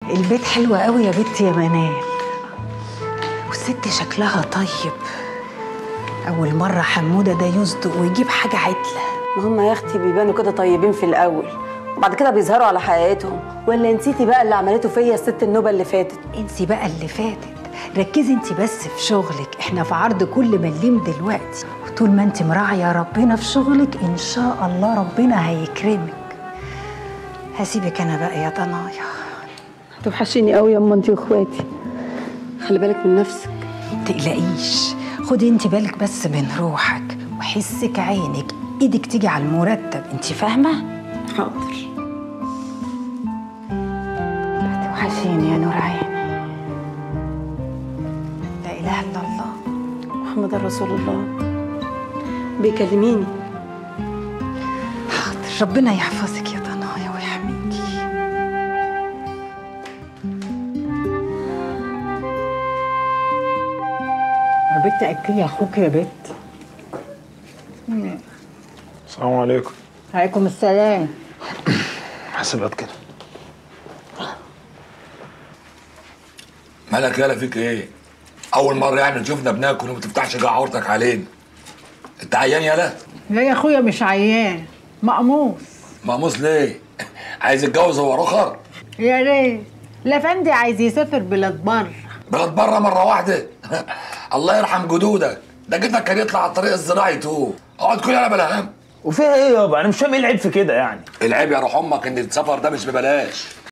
البيت حلو قوي يا بنتي يا منال والست شكلها طيب أول مرة حمودة ده يصدق ويجيب حاجة عدلة ما هم يا اختي بيبانوا كده طيبين في الاول وبعد كده بيظهروا على حقيقتهم ولا نسيتي بقى اللي عملته فيا الست النوبه اللي فاتت انسي بقى اللي فاتت ركزي انت بس في شغلك احنا في عرض كل مليم دلوقتي وطول ما انت مراعية ربنا في شغلك ان شاء الله ربنا هيكرمك هسيبك انا بقى يا ضنايا توحشيني قوي يا اما انت واخواتي خلي بالك من نفسك تقلقيش خدي انت بالك بس من روحك وحسك عينك ايدك تيجي على المرتب انت فاهمه حاضر توحشيني يا نور عيني لا اله الا الله محمد رسول الله بيكلميني حاضر ربنا يحفظك يا ضنايا ويحميكي يا بت اكلي اخوك يا بت السلام عليكم عليكم السلام حسابات كده مالك يالا فيك ايه؟ أول مرة يعني تشوفنا بناكل وما تفتحش جعورتك علينا. أنت عيان يالا؟ لا يا اخويا مش عيان مقموص مقموص ليه؟ عايز يتجوز هو رخر؟ يا ريت لافندي عايز يسافر بلاد بره بلد بره مرة واحدة؟ الله يرحم جدودك، ده جدك كان يطلع على الطريق الزراعي تو، اقعد كل يالا بلا هم. وفيها ايه يابا انا مش فاهم ايه العيب في كده يعني العيب يا روح امك ان السفر ده مش ببلاش